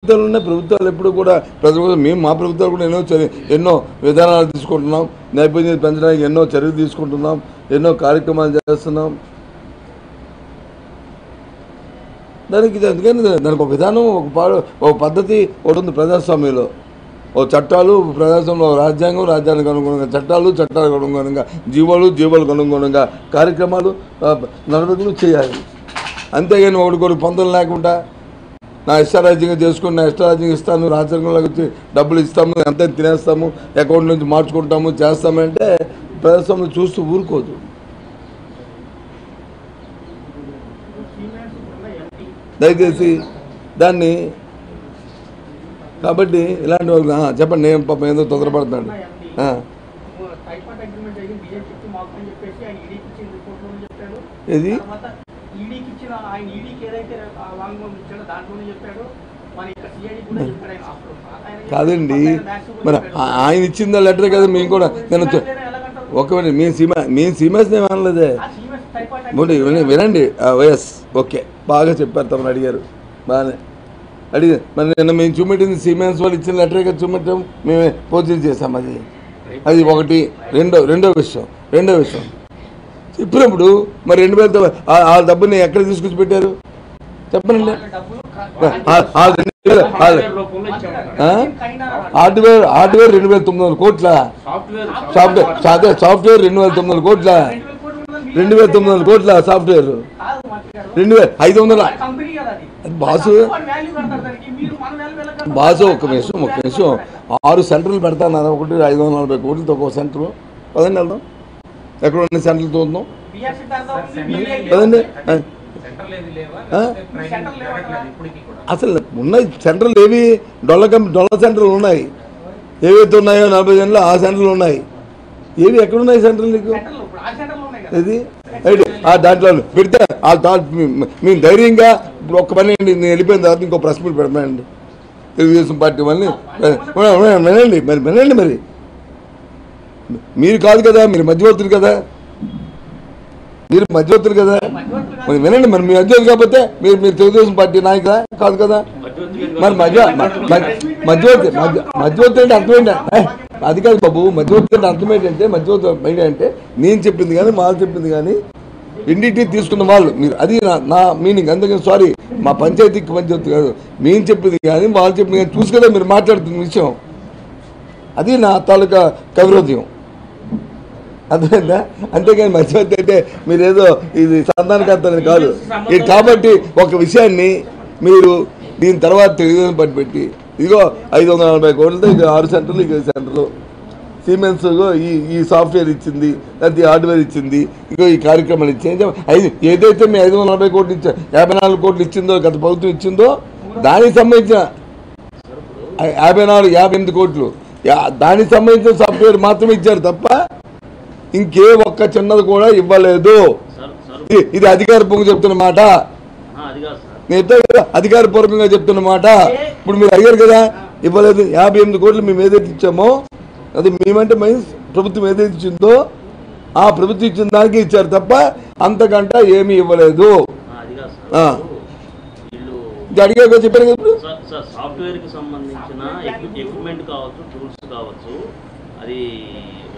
ప్రభుత్వాలు ఉన్నాయి ప్రభుత్వాలు ఎప్పుడు కూడా ప్రజల కోసం మేము మా ప్రభుత్వాలు కూడా ఎన్నో చర్య ఎన్నో విధానాలు తీసుకుంటున్నాం నైపుణ్యం పెంచడానికి ఎన్నో చర్యలు తీసుకుంటున్నాం ఎన్నో కార్యక్రమాలు చేస్తున్నాం దానికి ఇది అందుకని దానికి ఒక విధానం ఒక పాడు ఒక పద్ధతి ఒకటి ఉంది ప్రజాస్వామ్యంలో ఓ చట్టాలు ప్రజాస్వామ్యంలో ఓ రాజ్యాంగం రాజ్యానికి అనుగుణంగా చట్టాలు చట్టాలకు అనుగుణంగా జీవాలు జీవాలకు అనుగుణంగా కార్యక్రమాలు ఆ, నడవడికలు చేయాలి అంతేగాని ఒకటికొకటి పొందలు లేకుండా నా ఇష్టారాజ్యంగా చేసుకుని నా ఇష్టారాజ్యంగా ఇస్తాను రాజ్యాంగంలోకి వచ్చి డబ్బులు ఇస్తాము ఎంత తినేస్తాము అకౌంట్ నుంచి మార్చుకుంటాము చేస్తామంటే ప్రజాస్వామ్యం చూస్తూ ఊరుకోదు దయచేసి దాన్ని కాబట్టి ఇలాంటి వాళ్ళు ఆ, చెప్పండి నేను పాపం ఏదో తొందరపడుతున్నాడు ఆ, టైఫాయిడ్ అగ్రిమెంట్ అయ్యింది బీజేపీకి మాకు అని చెప్పేసి ఆయన ఈడీకి ఇచ్చిన రిపోర్ట్లోనే చెప్పాడు ఏది? తర్వాత ఈడీకి ఇచ్చిన ఆయన ఈడీకి ఏదైతే ఆ వాంగ్మూలం ఇచ్చాడో దాంట్లోనే చెప్పాడు మన ఇక్కడ సిఐడి కూడా చెప్పాడు ఆయన అప్పుడు ఆయన కాదండి ఆయన డాష్ కూడా మరి చెప్పాడు. ఆ- ఆయన ఇచ్చిన లెటర్ కదా మేము కూడా నేను చూ- సీఎం ఎలాగంటారు? ఒక మినిట్ మీ సీమ మీ సీమస్ ఏం అనలేదే ఆ సీఎం టైఫాయిడ్ ముందు వినండి వినండి వైఎస్ ఓకే బాగా చెప్పారు తమను అడిగారు బాగానే అడిగి మరి నిన్న మేము చూపెట్టింది సిమెంట్స్ వాళ్ళు ఇచ్చిన లెటర్ కదా చూపెట్టాం మేమే పోర్చల్ చేసాం అది అది ఒకటి రెండో రెండో విషయం రెండో విషయం చెప్పినప్పుడు మరి రెండు వేలతో ఆ- ఆ డబ్బుని ఎక్కడ తీసుకొచ్చి పెట్టారు చెప్పండి వాళ్ళ డబ్బులు ఆ- ఆ రెండు వేలు- ఆ- ఆ? హార్డ్వేర్ హార్డ్వేర్ రెండు వేల తొమ్మిది వందల కోట్ల సాఫ్ట్వేర్ సాఫ్ట్వేర్ సాఫ్ట్వేర్ రెండు వేల తొమ్మిది వందల కోట్ల రెండు వేల తొమ్మిది వందల కోట్ల సాఫ్ట్వేర్ రెండు వేల ఐదు వందల కంపెనీ కదా అది అది బాసు వాల్యూ కడతారు దానికి మీరు మన వాల్యూ ఎలా కడతారు? బాసు ఒక విషయం ఒక విషయం ఆరు సెంటర్లు పెడతాను ఒకటి ఐదు వందల నలభై కోట్లతో ఒక సెంటర్ పదండి వెళ్దాం ఎక్కడ ఉన్న సెంటర్లు చూద్దాం BSc తర్వాత ఉంది, BBA పదండి ఆ, సెంట్రల్ ఏది లేవా ఆ? లేకపోతే సెంట్రల్ ట్రైనింగ్ లేవా? జరగట్లేదు ఇప్పటికీ కూడా అసలు ఉన్నాయి సెంటర్లు ఏవి డొల్ల కం డొల్ల సెంటర్లు ఉన్నాయి ఏవైతే ఉన్నాయో నలభై సెంటర్లు ఆ సెంటర్లు ఉన్నాయి ఏవి ఎక్కడ ఉన్నాయి సెంటర్లు నీకు సెంటర్లు ఇప్పుడు ఆ సెంటర్లు ఉన్నాయి కదా ఇది ఏంటి? ఆ దాంట్లో పెడితే ఆ థాట్ మేము ధైర్యంగా ఇప్పుడు ఒక్క పని అండి నేను వెళ్ళిపోయిన తర్వాత ఇంకో ప్రెస్ మీట్ పెడతానండి తెలుగుదేశం పార్టీ వాళ్ళని వినండి మరి వినండి మరి మీరు కాదు కదా మీరు మధ్యవర్తులు కదా మీరు మధ్యవర్తులు కదా మరి వినండి మరి మీ మధ్యవర్తులు కాకపోతే మీరు మీరు తెలుగుదేశం పార్టీ నాయకులా కాదు కదా మరి మధ్య మ- మ- మధ్యవర్తి మధ్య మధ్యవర్తి అంటే అర్థం ఏంటి ఏ, అది కాదు బాబు మధ్యవర్తి అంటే అర్థం ఏంటంటే మధ్యవర్తి బయట అంటే నేను చెప్పింది కానీ వాళ్ళు చెప్పింది కానీ రెండింటిని తీసుకున్న వాళ్ళు మీరు అది నా నా మీనింగ్ అందుకని సారీ మా పంచాయతీకి మధ్యవర్తి కాదు మేము చెప్పింది కానీ వాళ్ళు చెప్పింది కానీ చూసి కదా మీరు మాట్లాడుతున్న విషయం అది నా తాలూకా కవిరోధ్యం అర్థమైందా అంతేగాని మధ్యవర్తి అంటే మీరేదో ఇది సంతానకర్తని కాదు ఇది కాబట్టి ఒక విషయాన్ని మీరు దీని తర్వాత తెలుగుదేశం పట్టి పెట్టి ఇదిగో ఐదు వందల నలభై కోట్లతో ఇక ఆరు సెంటర్లు ఇక సెంటర్లు సిమెంట్స్ ఈ ఈ సాఫ్ట్వేర్ ఇచ్చింది లేకపోతే ఈ హార్డ్వేర్ ఇచ్చింది ఇగో ఈ కార్యక్రమాలు ఇచ్చింది ఐదు ఏదైతే మీ ఐదు వందల నలభై కోట్లు ఇచ్చా యాభై నాలుగు కోట్లు ఇచ్చిందో గత ప్రభుత్వం ఇచ్చిందో దానికి సంబంధించిన ఐ- యాభై నాలుగు యాభై ఎనిమిది కోట్లు యా- దానికి సంబంధించిన సాఫ్ట్వేర్ మాత్రమే ఇచ్చారు తప్ప ఇంకే ఒక్క చిన్నది కూడా ఇవ్వలేదు సార్ సార్ ఇది- ఇది అధికారపూర్వకంగా చెప్తున్న మాట ఆ, అది కాదు సార్ నేను చెప్తాను కదా అధికారపూర్వకంగా చెప్తున్న మాట ఇప్పుడు మీరు అడిగారు కదా ఇవ్వలేదు యాభై ఎనిమిది కోట్లు మేము ఏదైతే ఇచ్చామో అది మేమంటే మైన్స్ ప్రభుత్వం ఏదైతే ఇచ్చిందో ఆ ప్రభుత్వం ఇచ్చిన దానికి ఇచ్చారు తప్ప అంతకంట ఏమీ ఇవ్వలేదు ఆ, అది కాదు ఆ. సార్ వీళ్ళు ఇది అడిగాక చెప్పారు కదా ఇప్పుడు సార్ సార్ సాఫ్ట్వేర్ కి సంబంధించిన ఎక్విప్మెంట్ కావచ్చు టూల్స్ కావచ్చు అది